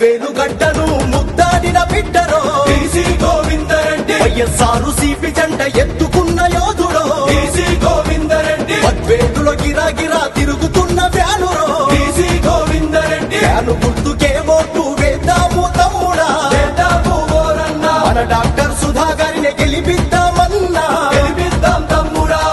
పద్వేలు గడ్డను ముద్దాడిన బిడ్డరో టీసీ గోవిందరెడ్డి వైఎస్ఆర్ సిపి జంట ఎత్తుకున్న యోధుడో టీసీ గోవిందరెడ్డి పద్వేలులో గిరాగిరా తిరుగుతున్న వ్యానురో టీసీ గోవిందరెడ్డి వ్యాను గుర్తుకే ఓటు వేద్దాము తమ్ముడా వేద్దాము ఓరన్నా మన డాక్టర్ సుధాకర్ని గెలిపిద్దామన్నా గెలిపిద్దాం తమ్ముడా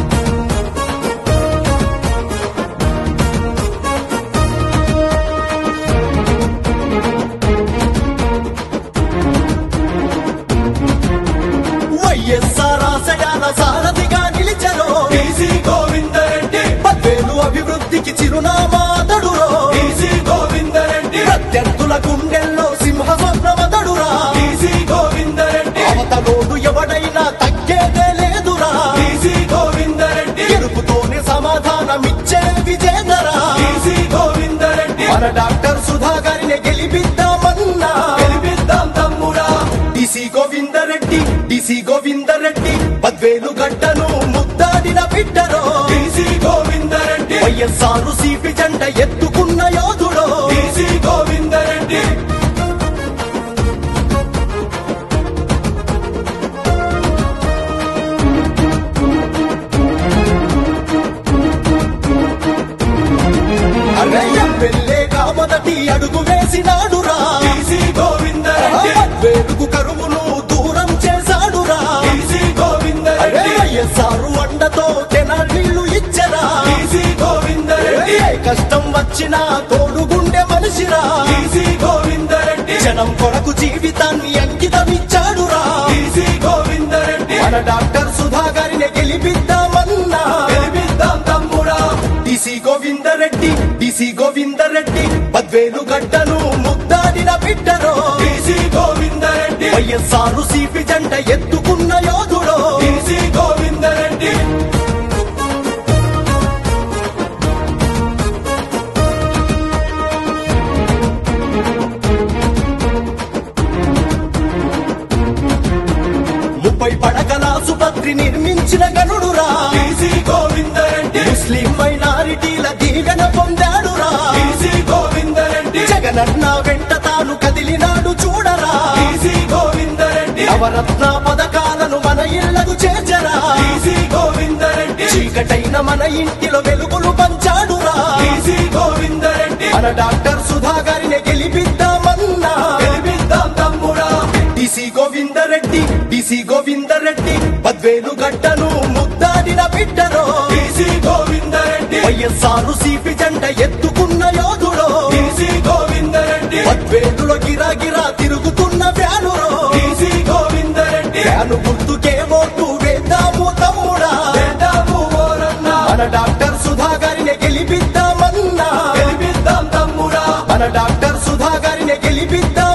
వైఎస్ఆర్ ఆశయాల సారథిగా నిలిచరో టీసీ గోవిందరెడ్డి పద్వేలు అభివృద్ధికి చిరునామా తడురో టీసీ గోవిందరెడ్డి ప్రత్యర్థుల గుండెల్లో సింహ స్వప్నమతడురా టీసీ గోవిందరెడ్డి అవతలోడు ఎవడైనా తగ్గేదే లేదురా టీసీ గోవిందరెడ్డి గెలుపుతోనే సమాధానమిచ్చే విజేతరా టీసీ గోవిందరెడ్డి మన డాక్టర్ సుధాకర్ని గెలిపిద్దామన్నా గెలిపిద్దాం తమ్ముడా డిసి గోవిందరెడ్డి డిసి గోవిందరెడ్డి పద్వేలు గడ్డను ముద్దాడిన బిడ్డరో టీసీ గోవిందరెడ్డి వైఎస్ఆర్ సిపి జంట ఎత్తుకున్న యోధుడో టీసీ గోవిందరెడ్డి అరే ఎమ్మెల్యేగా మొదటి అడుగు వేసినాడురా టీసీ గోవిందరెడ్డి పద్వేలుకు కరువును దూరం చేశాడురా టీసీ అరే గోవిందరెడ్డి వైఎస్ఆర్ వండతో తెనాళ్ళు ఇచ్చరా టీసీ గోవిందరెడ్డి ఏ కష్టం వచ్చినా తోడుగుండె మనిషిరా టీసీ గోవిందరెడ్డి జనం కొరకు జీవితాన్ని అంకితమిచ్చాడురా టీసీ గోవిందరెడ్డి మన డాక్టర్ సుధాకర్ని గెలిపిద్దామన్నా గెలిపిద్దాం తమ్ముడా డిసి గోవిందరెడ్డి డిసి గోవిందరెడ్డి పద్వేలు గడ్డను ముద్దాడిన బిడ్డరో టీసీ గోవిందరెడ్డి వైఎస్ఆర్ సిపి జంట ఎత్తుకున్న యోధుడో టీసీ గోవిందరెడ్డి ముప్పై పడకల ఆసుపత్రి నిర్మించిన గనుడురా టీసీ గోవిందరెడ్డి ముస్లిం మైనారిటీల దీవెన పొందాడురా టీసీ గోవిందరెడ్డి జగనన్న వెంట తాను కదిలినాడు చూడరా టీసీ గోవిందరెడ్డి నవరత్న పథకాలను మన ఇళ్లకు చేర్చరా టీసీ గోవిందరెడ్డి చీకటైన మన ఇంటిలో వెలుగులు పంచాడురా టీసీ గోవిందరెడ్డి మన డాక్టర్ సుధాకర్ని గెలిపిద్దామన్నా గెలిపిద్దాం తమ్ముడా డిసి గోవిందరెడ్డి డిసి గోవిందరెడ్డి పద్వేలు గడ్డను ముద్దాడిన బిడ్డరో టీసీ గోవిందరెడ్డి వైఎస్ఆర్ సిపి జంట ఎత్తుకున్న యోధుడో టీసీ గోవిందరెడ్డి పద్వేలులో గిరాగిరా తిరుగుతున్న వ్యానురో టీసీ గోవిందరెడ్డి వ్యాను గుర్తుకే ఓటు వేద్దాము తమ్ముడా వేద్దాము ఓరన్నా మన డాక్టర్ సుధాకర్ని గెలిపిద్దామన్నా గెలిపిద్దాం తమ్ముడా మన డాక్టర్ సుధాకర్ని గెలిపిద్దాం